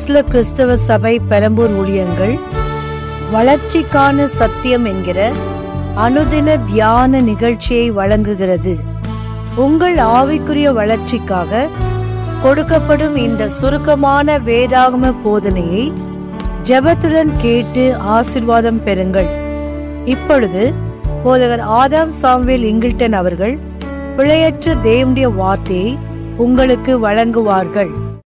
அப்போஸ்ல கிறிஸ்தவ சபை பெரம்பூர் ஊழியங்கள் வளர்ச்சிக்கான சத்தியம் என்கிற அனுதின தியான நிகழ்ச்சியை வழங்குகிறது உங்கள் ஆவிக்குரிய வளர்ச்சிக்காக கொடுக்கப்படும் இந்த சுருக்கமான வேதாகம போதனையை ஜெபத்துடன் கேட்டு ஆசிர்வாதம் பெறுங்கள் இப்பொழுது போதகர் ஆதாம் சாம்வேல் இங்கில்டன் அவர்கள் பிழையற்ற தேவனுடைய வார்த்தையை உங்களுக்கு வழங்குவார்கள்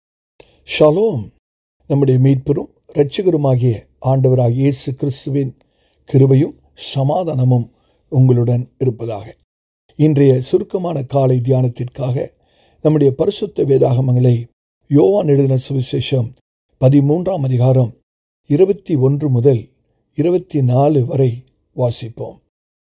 ஷலோம் நம்முடைய மீட்பெரும் இரட்சகருமாகிய ஆண்டவராக இயேசு கிறிஸ்துவின் கிருபையும் சமாதானமும் உங்களுடன் இருப்பதாக இன்றைய சுருக்கமான காலை தியானத்திற்காக நம்முடைய பரிசுத்த வேதாகமங்களை யோவான் எழுதின சுவிசேஷம் பதிமூன்றாம் அதிகாரம் இருபத்தி ஒன்று முதல் இருபத்தி நாலு வரை வாசிப்போம்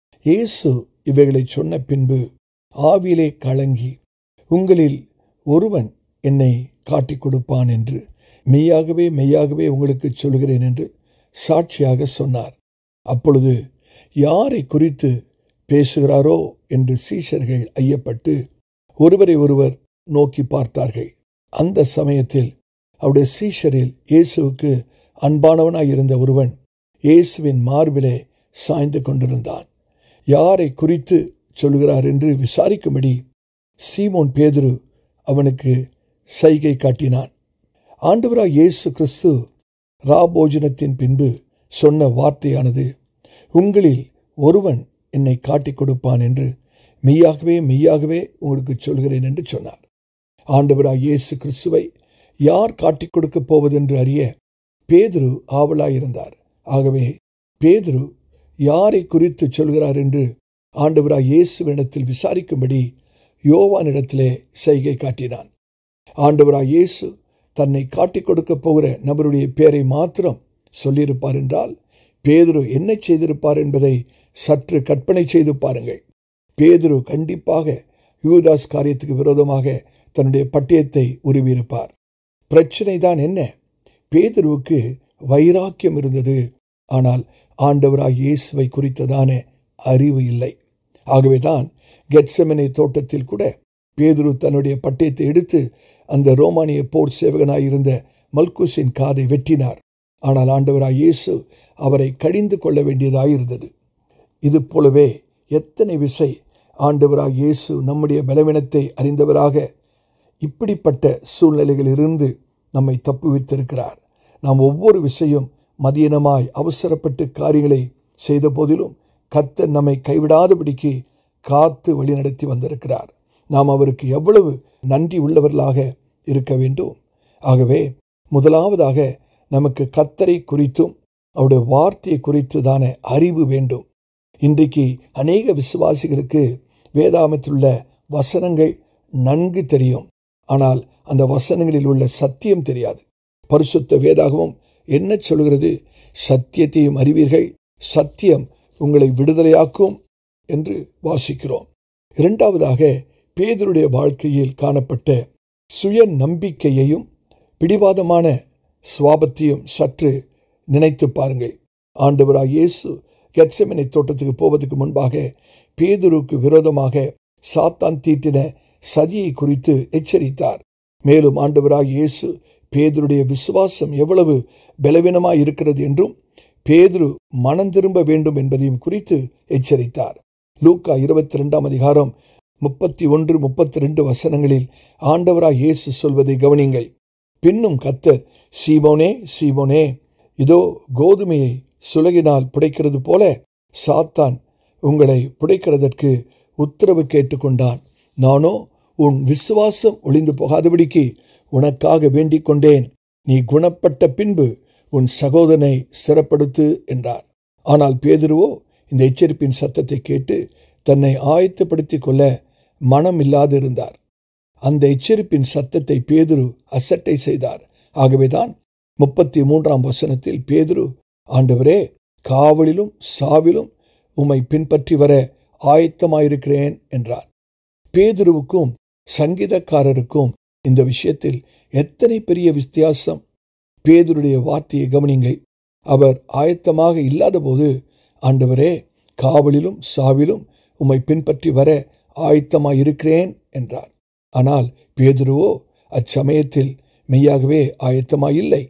இயேசு இவைகளை சொன்ன பின்பு ஆவியிலே கலங்கி உங்களில் ஒருவன் என்னை காட்டிக் கொடுப்பான் என்று மெய்யாகவே மெய்யாகவே உங்களுக்கு சொல்கிறேன் என்று சாட்சியாக சொன்னார் அப்பொழுது யாரை குறித்து பேசுகிறாரோ என்று சீஷர்கள் ஐயப்பட்டு ஒருவரை ஒருவர் நோக்கி பார்த்தார்கள் அந்த சமயத்தில் அவருடைய சீஷரில் இயேசுவுக்கு அன்பானவனாய் இருந்த ஒருவன் இயேசுவின் மார்பிலே சாய்ந்து கொண்டிருந்தான் யாரை குறித்து சொல்கிறார் என்று விசாரிக்கும்படி சீமோன் பேதுரு அவனுக்கு சைகை காட்டினான் ஆண்டவராய் இயேசு கிறிஸ்து ராபோஜனத்தின் பின்பு சொன்ன வார்த்தையானது உங்களில் ஒருவன் என்னை காட்டிக் கொடுப்பான் என்று மெய்யாகவே மெய்யாகவே உங்களுக்கு சொல்கிறேன் என்று சொன்னார் ஆண்டவராய் இயேசு கிறிஸ்துவை யார் காட்டிக் கொடுக்கப் போவதென்று அறிய பேதுரு ஆவலாயிருந்தார் ஆகவே பேதுரு யாரை குறித்து சொல்கிறார் என்று ஆண்டவராய் இயேசுவினிடத்தில் விசாரிக்கும்படி யோவானிடத்திலே செய்கை காட்டினான் ஆண்டவராய் இயேசு தன்னை காட்டிக் கொடுக்கப் போகிற நபருடைய பேரை மாத்திரம் சொல்லியிருப்பார் என்றால் பேதுரு என்ன செய்திருப்பார் என்பதை சற்று கற்பனை செய்து பாருங்கள் பேதுரு கண்டிப்பாக யூதாஸ் காரியத்துக்கு விரோதமாக தன்னுடைய பட்டயத்தை உருவியிருப்பார் பிரச்சனை தான் என்ன பேதுருவுக்கு வைராக்கியம் இருந்தது ஆனால் ஆண்டவராக இயேசுவை குறித்ததான அறிவு இல்லை ஆகவேதான் கெட்சமனை தோட்டத்தில் கூட பேதுரு தன்னுடைய பட்டயத்தை எடுத்து அந்த ரோமானிய போர் சேவகனாயிருந்த மல்குஸின் காதை வெட்டினார் ஆனால் ஆண்டவராய் இயேசு அவரை கடிந்து கொள்ள வேண்டியதாயிருந்தது இது போலவே எத்தனை விசை ஆண்டவராக இயேசு நம்முடைய பலவீனத்தை அறிந்தவராக இப்படிப்பட்ட சூழ்நிலைகளிலிருந்து நம்மை தப்புவித்திருக்கிறார் நாம் ஒவ்வொரு விஷயம் மதியனமாய் அவசரப்பட்டு காரியங்களை செய்த போதிலும் கத்தர் நம்மை கைவிடாதபடிக்கு காத்து வழிநடத்தி வந்திருக்கிறார் நாம் அவருக்கு எவ்வளவு நன்றி உள்ளவர்களாக இருக்க வேண்டும் ஆகவே முதலாவதாக நமக்கு கத்தரை குறித்தும் அவருடைய வார்த்தையை குறித்து தான அறிவு வேண்டும் இன்றைக்கு அநேக விசுவாசிகளுக்கு வேதாமத்தில் உள்ள வசனங்கள் நன்கு தெரியும் ஆனால் அந்த வசனங்களில் உள்ள சத்தியம் தெரியாது பரிசுத்த வேதாகமும் என்ன சொல்கிறது சத்தியத்தையும் அறிவீர்கள் சத்தியம் உங்களை விடுதலையாக்கும் என்று வாசிக்கிறோம் இரண்டாவதாக பேதருடைய வாழ்க்கையில் காணப்பட்ட சுய நம்பிக்கையையும் பிடிவாதமான சுவாபத்தையும் சற்று நினைத்து பாருங்கள் ஆண்டவராக இயேசு கெட்சமனை தோட்டத்துக்கு போவதற்கு முன்பாக பேதுருக்கு விரோதமாக சாத்தான் தீட்டின சதியை குறித்து எச்சரித்தார் மேலும் ஆண்டவராக இயேசு பேதருடைய விசுவாசம் எவ்வளவு பலவீனமாய் இருக்கிறது என்றும் பேதுரு மனம் திரும்ப வேண்டும் என்பதையும் குறித்து எச்சரித்தார் லூக்கா இருபத்தி ரெண்டாம் அதிகாரம் முப்பத்தி ஒன்று முப்பத்தி ரெண்டு வசனங்களில் ஆண்டவராய் இயேசு சொல்வதை கவனிங்கள் பின்னும் கத்தர் சீமோனே சீமோனே இதோ கோதுமையை சுலகினால் புடைக்கிறது போல சாத்தான் உங்களை புடைக்கிறதற்கு உத்தரவு கேட்டுக்கொண்டான் நானோ உன் விசுவாசம் ஒளிந்து போகாதபடிக்கு உனக்காக வேண்டிக் கொண்டேன் நீ குணப்பட்ட பின்பு உன் சகோதரனை சிறப்படுத்து என்றார் ஆனால் பேதுருவோ இந்த எச்சரிப்பின் சத்தத்தை கேட்டு தன்னை ஆயத்தப்படுத்திக் கொள்ள மனம் இல்லாது இருந்தார் அந்த எச்சரிப்பின் சத்தத்தை பேதுரு அசட்டை செய்தார் ஆகவேதான் முப்பத்தி மூன்றாம் வசனத்தில் பேதுரு ஆண்டவரே காவலிலும் சாவிலும் உம்மை பின்பற்றி வர ஆயத்தமாயிருக்கிறேன் என்றார் பேதுருவுக்கும் சங்கீதக்காரருக்கும் இந்த விஷயத்தில் எத்தனை பெரிய வித்தியாசம் பேதுருடைய வார்த்தையை கவனிங்கள் அவர் ஆயத்தமாக இல்லாதபோது ஆண்டவரே காவலிலும் சாவிலும் உம்மை பின்பற்றி வர ஆயத்தமாயிருக்கிறேன் என்றார் ஆனால் பேதுருவோ அச்சமயத்தில் மெய்யாகவே ஆயத்தமாயில்லை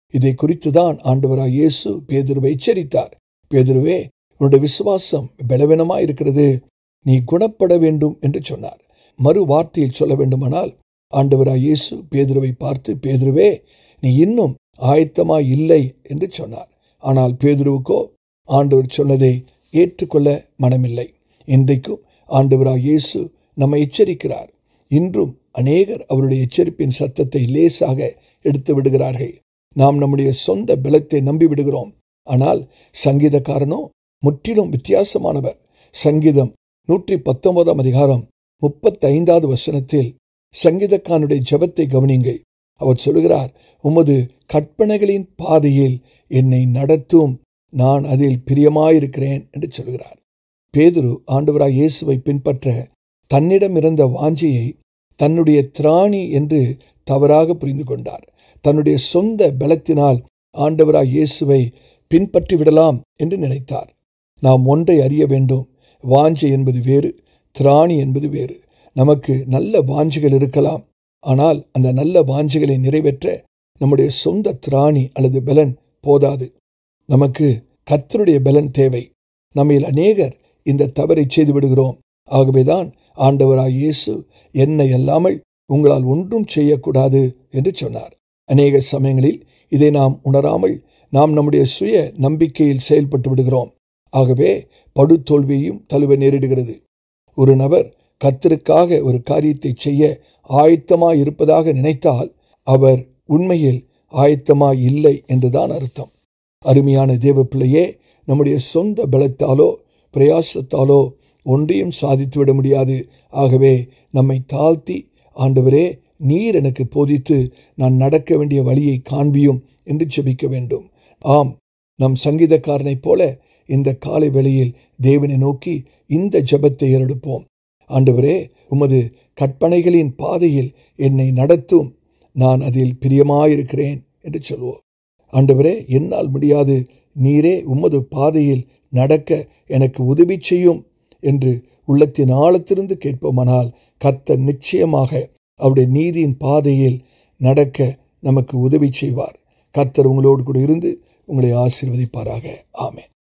இதை குறித்துதான் ஆண்டவராய் இயேசு பேதுருவை எச்சரித்தார் பேதுருவே உன்னுடைய விசுவாசம் பலவீனமாய் இருக்கிறது நீ குணப்பட வேண்டும் என்று சொன்னார் மறு வார்த்தையில் சொல்ல வேண்டுமானால் ஆண்டவராய் இயேசு பேதுருவை பார்த்து பேதுருவே நீ இன்னும் ஆயத்தமாய் இல்லை என்று சொன்னார் ஆனால் பேதுருவுக்கோ ஆண்டவர் சொன்னதை ஏற்றுக்கொள்ள மனமில்லை இன்றைக்கும் ஆண்டவராய் இயேசு நம்மை எச்சரிக்கிறார் இன்றும் அநேகர் அவருடைய எச்சரிப்பின் சத்தத்தை லேசாக எடுத்து விடுகிறார்கள் நாம் நம்முடைய சொந்த பலத்தை நம்பி விடுகிறோம் ஆனால் சங்கீதக்காரனோ முற்றிலும் வித்தியாசமானவர் சங்கீதம் நூற்றி பத்தொன்பதாம் அதிகாரம் முப்பத்தைந்தாவது வசனத்தில் சங்கீதக்காரனுடைய ஜெபத்தை கவனிங்கள் அவர் சொல்கிறார் உமது கற்பனைகளின் பாதையில் என்னை நடத்தும் நான் அதில் பிரியமாயிருக்கிறேன் என்று சொல்கிறார் பேதுரு ஆண்டவராய் இயேசுவை பின்பற்ற தன்னிடம் இருந்த வாஞ்சையை தன்னுடைய திராணி என்று தவறாக புரிந்து கொண்டார் தன்னுடைய சொந்த பலத்தினால் ஆண்டவராய் இயேசுவை பின்பற்றி விடலாம் என்று நினைத்தார் நாம் ஒன்றை அறிய வேண்டும் வாஞ்சை என்பது வேறு திராணி என்பது வேறு நமக்கு நல்ல வாஞ்சைகள் இருக்கலாம் ஆனால் அந்த நல்ல வாஞ்சைகளை நிறைவேற்ற நம்முடைய சொந்த திராணி அல்லது பலன் போதாது நமக்கு கத்தருடைய பலன் தேவை நம்மில் அநேகர் இந்த தவறை செய்து விடுகிறோம் ஆகவேதான் ஆண்டவராய் இயேசு என்னை அல்லாமல் உங்களால் ஒன்றும் செய்யக்கூடாது என்று சொன்னார் அநேக சமயங்களில் இதை நாம் உணராமல் நாம் நம்முடைய சுய நம்பிக்கையில் செயல்பட்டு விடுகிறோம் ஆகவே படுதோல்வியையும் தழுவ நேரிடுகிறது ஒரு நபர் கத்தருக்காக ஒரு காரியத்தை செய்ய ஆயத்தமாய் இருப்பதாக நினைத்தால் அவர் உண்மையில் ஆயத்தமாய் இல்லை என்றுதான் அர்த்தம் அருமையான தேவ பிள்ளையே நம்முடைய சொந்த பலத்தாலோ பிரயாசத்தாலோ ஒன்றையும் சாதித்துவிட முடியாது ஆகவே நம்மை தாழ்த்தி ஆண்டவரே நீர் எனக்கு போதித்து நான் நடக்க வேண்டிய வழியை காண்பியும் என்று ஜெபிக்க வேண்டும் ஆம் நம் சங்கீதக்காரனைப் போல இந்த காலை வேளையில் தேவனை நோக்கி இந்த ஜெபத்தை ஏறெடுப்போம் ஆண்டவரே உமது கற்பனைகளின் பாதையில் என்னை நடத்தும் நான் அதில் பிரியமாயிருக்கிறேன் என்று சொல்வோம் ஆண்டவரே என்னால் முடியாது நீரே உமது பாதையில் நடக்க எனக்கு உதவி செய்யும் என்று உள்ளத்தின் ஆழத்திலிருந்து கேட்போமானால் கத்த நிச்சயமாக அவருடைய நீதியின் பாதையில் நடக்க நமக்கு உதவி செய்வார் கத்தர் உங்களோடு கூட இருந்து உங்களை ஆசீர்வதிப்பாராக ஆமென்